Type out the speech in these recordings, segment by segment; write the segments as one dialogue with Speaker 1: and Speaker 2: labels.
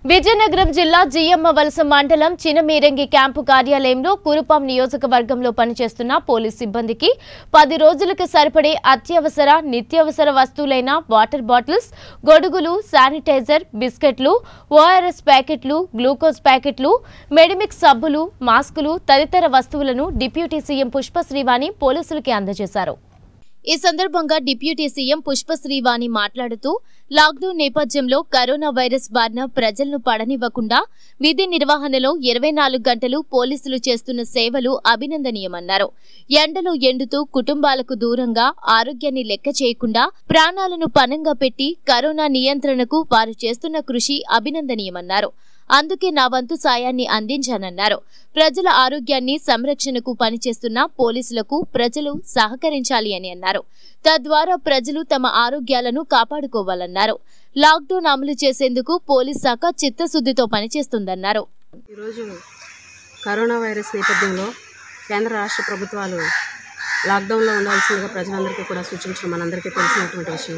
Speaker 1: విజయనగరం జిల్లా జియ్యమ్మ వలస మండలం చినమీరంగి క్యాంపు కార్యాలయంలో కురుపాం నియోజకవర్గంలో పనిచేస్తున్న పోలీస్ సిబ్బందికి పది రోజులకు సరిపడే అత్యవసర నిత్యావసర వస్తువులైన వాటర్ బాటిల్స్ గొడుగులు శానిటైజర్ బిస్కెట్లు ఓఆర్ఎస్ ప్యాకెట్లు గ్లూకోజ్ ప్యాకెట్లు మెడిమిక్స్ సబ్బులు మాస్కులు తదితర వస్తువులను డిప్యూటీ సీఎం పుష్ప శ్రీవాణి పోలీసులకి అందజేశారు ఈ సందర్భంగా డిప్యూటీ సీఎం పుష్ప శ్రీవాణి మాట్లాడుతూ లాక్డౌన్ నేపథ్యంలో కరోనా వైరస్ బారిన ప్రజలను పడనివ్వకుండా విధి నిర్వహణలో ఇరవై నాలుగు గంటలు పోలీసులు చేస్తున్న సేవలు అభినందనీయమన్నారు ఎండలో ఎండుతూ కుటుంబాలకు దూరంగా ఆరోగ్యాన్ని లెక్క చేయకుండా ప్రాణాలను పణంగా పెట్టి కరోనా నియంత్రణకు వారు చేస్తున్న కృషి అభినందనీయమన్నారు అందుకే నా వంతు సాయాన్ని అందించానన్నారు ప్రజల ఆరోగ్యాన్ని సంరక్షణకు పనిచేస్తున్న పోలీసులకు ప్రజలు సహకరించాలి అని అన్నారు తద్వారా ప్రజలు తమ ఆరోగ్యాలను కాపాడుకోవాలన్నారు లాక్డౌన్ అమలు చేసేందుకు పోలీస్ శాఖ చిత్తశుద్ధితో పనిచేస్తుందన్నారు
Speaker 2: ఈరోజు కరోనా వైరస్ నేపథ్యంలో కేంద్ర రాష్ట్ర ప్రభుత్వాలు లాక్డౌన్లో ఉండాల్సిందిగా ప్రజలందరికీ కూడా సూచించడం మనందరికీ తెలిసినటువంటి విషయం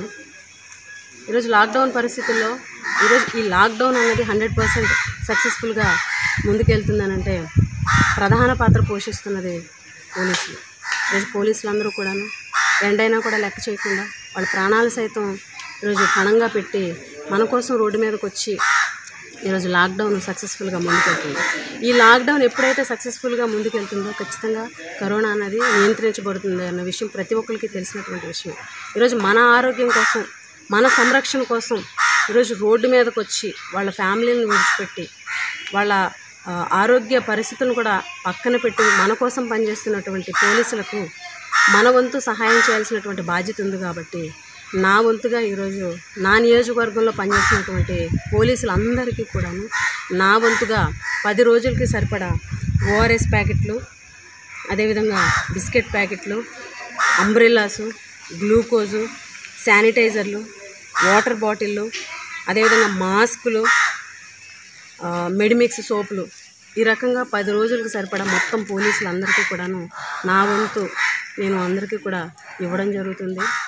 Speaker 2: ఈరోజు లాక్డౌన్ పరిస్థితుల్లో ఈరోజు ఈ లాక్డౌన్ అనేది హండ్రెడ్ పర్సెంట్ సక్సెస్ఫుల్గా ముందుకెళ్తుందనంటే ప్రధాన పాత్ర పోషిస్తున్నది పోలీసులు ఈరోజు పోలీసులు అందరూ కూడాను ఎండైనా కూడా లెక్క చేయకుండా వాళ్ళ ప్రాణాలు సైతం ఈరోజు పణంగా పెట్టి మన కోసం రోడ్డు మీదకి వచ్చి ఈరోజు లాక్డౌన్ సక్సెస్ఫుల్గా ముందుకెళ్తుంది ఈ లాక్డౌన్ ఎప్పుడైతే సక్సెస్ఫుల్గా ముందుకెళ్తుందో ఖచ్చితంగా కరోనా అనేది నియంత్రించబడుతుంది అన్న విషయం ప్రతి ఒక్కరికి తెలిసినటువంటి విషయం ఈరోజు మన ఆరోగ్యం కోసం మన సంరక్షణ కోసం ఈరోజు రోడ్డు మీదకి వచ్చి వాళ్ళ ఫ్యామిలీని విడిచిపెట్టి వాళ్ళ ఆ, ఆరోగ్య పరిస్థితులను కూడా పక్కన పెట్టి మన కోసం పనిచేస్తున్నటువంటి పోలీసులకు మన వంతు సహాయం చేయాల్సినటువంటి బాధ్యత ఉంది కాబట్టి నా వంతుగా ఈరోజు నా నియోజకవర్గంలో పనిచేసినటువంటి పోలీసులందరికీ కూడాను నా వంతుగా పది రోజులకి సరిపడా ఓఆర్ఎస్ ప్యాకెట్లు అదేవిధంగా బిస్కెట్ ప్యాకెట్లు అంబ్రెల్లాసు గ్లూకోజు శానిటైజర్లు వాటర్ బాటిళ్ళు అదేవిధంగా మాస్కులు ఆ, మెడిమిక్స్ సోపులు ఈ రకంగా పది రోజులకు సరిపడా మొత్తం పోలీసులు అందరికీ కూడాను నా వంతు నేను అందరికీ కూడా ఇవ్వడం జరుగుతుంది